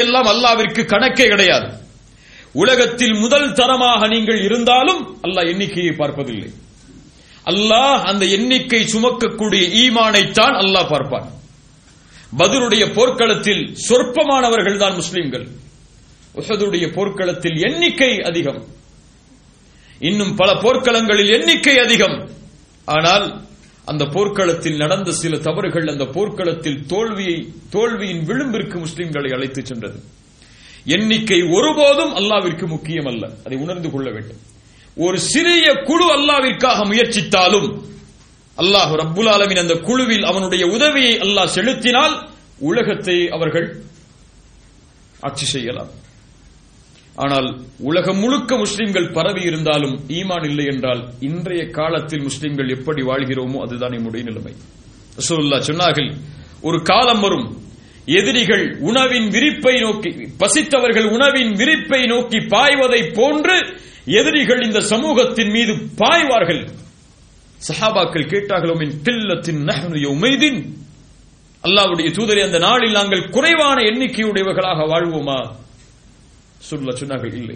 எல்லாம் அல்லாவிற்கு கணக்கே கிடையாது உலகத்தில் முதல் தரமாக நீங்கள் இருந்தாலும் அல்லாஹ் எண்ணிக்கையை பார்ப்பதில்லை அல்லாஹ் அந்த எண்ணிக்கை சுமக்கக்கூடிய ஈமானைத்தான் அல்லாஹ் பார்ப்பான் பதருடைய போர்க்களத்தில் சொற்பமானவர்கள் தான் முஸ்லிம்கள் உஹதுடைய போர்க்களத்தில் எண்ணிக்கை அதிகம் இன்னும் பல போர்க்களங்களில் எண்ணிக்கை அதிகம் ஆனால் அந்த போர்க்களத்தில் நடந்த சில தவறுகள் அந்த போர்க்களத்தில் தோல்வியை தோல்வியின் விளிம்பிற்கு முஸ்லிம்களை அழைத்துச் சென்றது எண்ணிக்கை ஒருபோதும் அல்லாவிற்கு முக்கியம் அல்ல அதை உணர்ந்து கொள்ள வேண்டும் ஒரு சிறிய குழு அல்லாவிற்காக முயற்சித்தாலும் அல்லாஹ் ரப்புல் ஆலமின் அந்த குழுவில் அவனுடைய உதவியை அல்லாஹ் செலுத்தினால் உலகத்தை அவர்கள் ஆட்சி செய்யலாம் ஆனால் உலகம் முழுக்க முஸ்லிம்கள் பரவி இருந்தாலும் ஈமான் இல்லை என்றால் இன்றைய காலத்தில் முஸ்லிம்கள் எப்படி வாழ்கிறோமோ அதுதான் நம்முடைய நிலைமை ரசூலுல்லா சொன்னார்கள் ஒரு காலம் வரும் எதிரிகள் உணவின் விரிப்பை நோக்கி பசித்தவர்கள் உணவின் விரிப்பை நோக்கி பாய்வதை போன்று எதிரிகள் இந்த சமூகத்தின் மீது பாய்வார்கள் சஹாபாக்கள் கேட்டார்களோ மின் கில்லத்தின் நஹ்னு யௌமைதின் அல்லாஹ்வுடைய தூதரே அந்த நாளில் நாங்கள் குறைவான எண்ணிக்கையுடையவர்களாக வாழ்வோமா சொல்ல சொன்னார்கள் இல்லை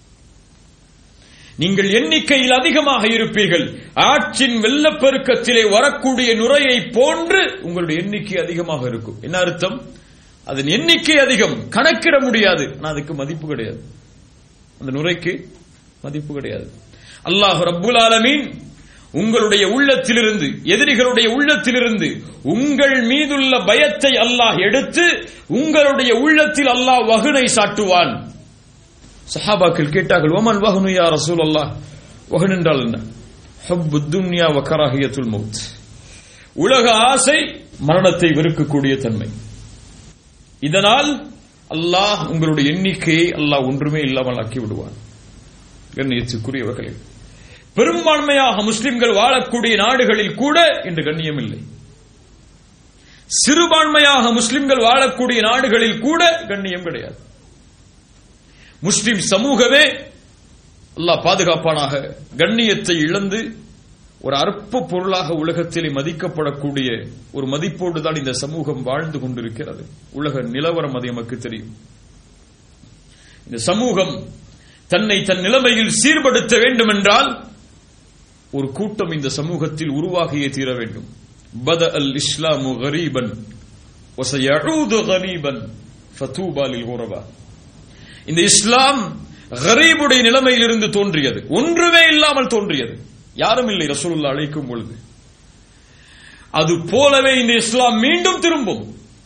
நீங்கள் எண்ணிக்கையில் அதிகமாக இருப்பீர்கள் ஆற்றின் வெள்ளப்பெருக்கத்திலே வரக்கூடிய நுரையை போன்று உங்களுடைய எண்ணிக்கை அதிகமாக இருக்கும் என்ன அர்த்தம் அதன் எண்ணிக்கை அதிகம் கணக்கிட முடியாது ஆனா அதுக்கு மதிப்பு கிடையாது அந்த நுரைக்கு மதிப்பு கிடையாது அல்லாஹ் ரப்புல் ஆலமீன் உங்களுடைய உள்ளத்திலிருந்து எதிரிகளுடைய உள்ளத்திலிருந்து உங்கள் மீதுள்ள பயத்தை அல்லாஹ் எடுத்து உங்களுடைய உள்ளத்தில் அல்லாஹ் வகுனை சாட்டுவான் சஹாபாக்கள் கேட்டார்கள் ஒமன் வஹனு யா ரசூல் அல்லாஹ் வஹன் என்றால் என்ன ஹப்பு துன்யா வ கராஹியத்துல் மௌத் உலக ஆசை மரணத்தை வெறுக்கக்கூடிய தன்மை இதனால் அல்லாஹ் உங்களுடைய எண்ணிக்கையை அல்லாஹ் ஒன்றுமே இல்லாமல் ஆக்கி விடுவான் கண்ணியத்துக்குரியவர்களே பெரும்பான்மையாக முஸ்லிம்கள் வாழக்கூடிய நாடுகளில் கூட இன்று கண்ணியம் இல்லை சிறுபான்மையாக முஸ்லிம்கள் வாழக்கூடிய நாடுகளில் கூட கண்ணியம் கிடையாது முஸ்லிம் சமூகமே அல்லாஹ் பாதுகாப்பானாக கண்ணியத்தை இழந்து ஒரு அற்ப பொருளாக உலகத்திலே மதிக்கப்படக்கூடிய ஒரு மதிப்போடு தான் இந்த சமூகம் வாழ்ந்து கொண்டிருக்கிறது உலக நிலவரம் அது நமக்கு தெரியும் இந்த சமூகம் தன்னை தன் நிலைமையில் சீர்படுத்த வேண்டும் என்றால் ஒரு கூட்டம் இந்த சமூகத்தில் உருவாகியே தீர வேண்டும் பத அல் இஸ்லாமு கரீபன் வசயஊது கரீபன் ஃபதூபா லில் குரபா இந்த இஸ்லாம் கரீபுடைய நிலைமையில் இருந்து தோன்றியது ஒன்றுமே இல்லாமல் தோன்றியது யாரும் இல்லை ரசூலுல்லா அழைக்கும் பொழுது அது போலவே இந்த இஸ்லாம் மீண்டும் திரும்பும்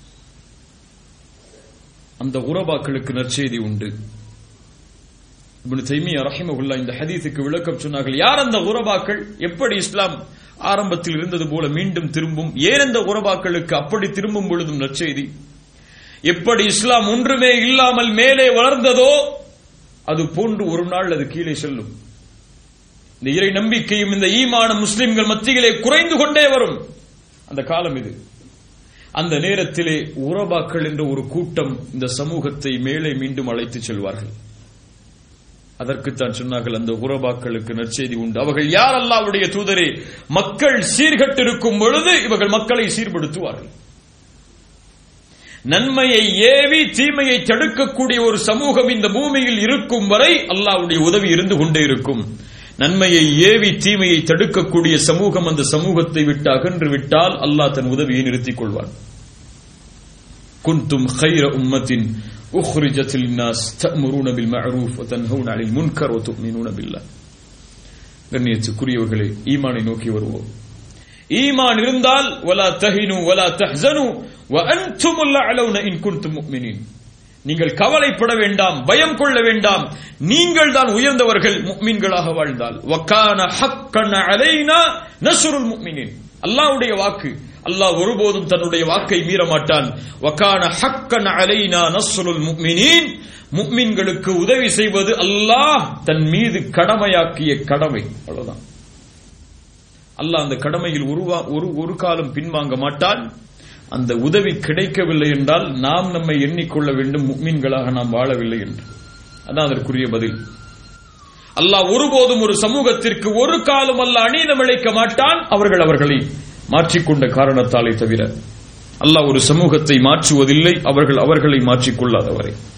அந்த உறவாக்களுக்கு நற்செய்தி உண்டு இப்னு தைமியா ரஹிமஹுல்லா இந்த ஹதீஸுக்கு விளக்கம் சொன்னார்கள் யார் அந்த உறவாக்கள் எப்படி இஸ்லாம் ஆரம்பத்தில் இருந்தது போல மீண்டும் திரும்பும் ஏன் அந்த உறவாக்களுக்கு அப்படி திரும்பும் பொழுதும் நற்செய்தி எப்படி இஸ்லாம் ஒன்றுமே இல்லாமல் மேலே வளர்ந்ததோ அது போன்று ஒரு நாள் அது கீழே செல்லும் இந்த இறை நம்பிக்கையும் இந்த ஈமான முஸ்லிம்கள் மத்தியிலே குறைந்து கொண்டே வரும் அந்த காலம் இது அந்த நேரத்திலே உறவாக்கள் என்ற ஒரு கூட்டம் இந்த சமூகத்தை மேலே மீண்டும் அழைத்து செல்வார்கள் அதற்குத்தான் சொன்னார்கள் அந்த உறவாக்களுக்கு நற்செய்தி உண்டு அவர்கள் யார் அல்லாவுடைய தூதரே மக்கள் சீர்கட்டிருக்கும் பொழுது இவர்கள் மக்களை சீர்படுத்துவார்கள் நன்மையை ஏவி தீமையை தடுக்கக்கூடிய ஒரு சமூகம் இந்த பூமியில் இருக்கும் வரை அல்லாவுடைய உதவி இருந்து கொண்டே இருக்கும் நன்மையை ஏவி தீமையை தடுக்கக்கூடிய சமூகம் அந்த சமூகத்தை விட்டு அகன்று விட்டால் அல்லாஹ் தன் உதவியை நிறுத்திக் கொள்வான் குந்தும் خير أمة أخرجت للناس تأمرون بالمعروف وتنهون عن المنكر وتؤمنون بالله கண்ணியத்துக்குரியவர்களே ஈமானை நோக்கி வருவோம் ஈமான் இருந்தால் ولا تهنوا ولا تحزنوا وأنتم الأعلون إن كنتم مؤمنين நீங்கள் கவலைப்பட வேண்டாம் பயம் கொள்ள வேண்டாம் நீங்கள் தான் உயர்ந்தவர்கள் முக்மீன்களாக வாழ்ந்தால் வக்கான ஹக்கன் அலைனா நசுருல் முக்மினின் அல்லாஹ்வுடைய வாக்கு அல்லாஹ் ஒருபோதும் தன்னுடைய வாக்கை மீற மாட்டான் வக்கான ஹக்கன் அலைனா நஸ்ருல் முக்மினின் முக்மின்களுக்கு உதவி செய்வது அல்லாஹ் தன் மீது கடமையாக்கிய கடமை அவ்வளவுதான் அல்லாஹ் அந்த கடமையில் உருவா ஒரு ஒரு காலம் பின்வாங்க மாட்டான் அந்த உதவி கிடைக்கவில்லை என்றால் நாம் நம்மை எண்ணிக்கொள்ள வேண்டும் முக்மீன்களாக நாம் வாழவில்லை என்று அதான் அதற்குரிய பதில் அல்லாஹ் ஒருபோதும் ஒரு சமூகத்திற்கு ஒரு காலம் அல்ல அநீதம் இழைக்க மாட்டான் அவர்கள் அவர்களை மாற்றிக்கொண்ட காரணத்தாலே தவிர அல்லாஹ் ஒரு சமூகத்தை மாற்றுவதில்லை அவர்கள் அவர்களை மாற்றிக்கொள்ளாதவரை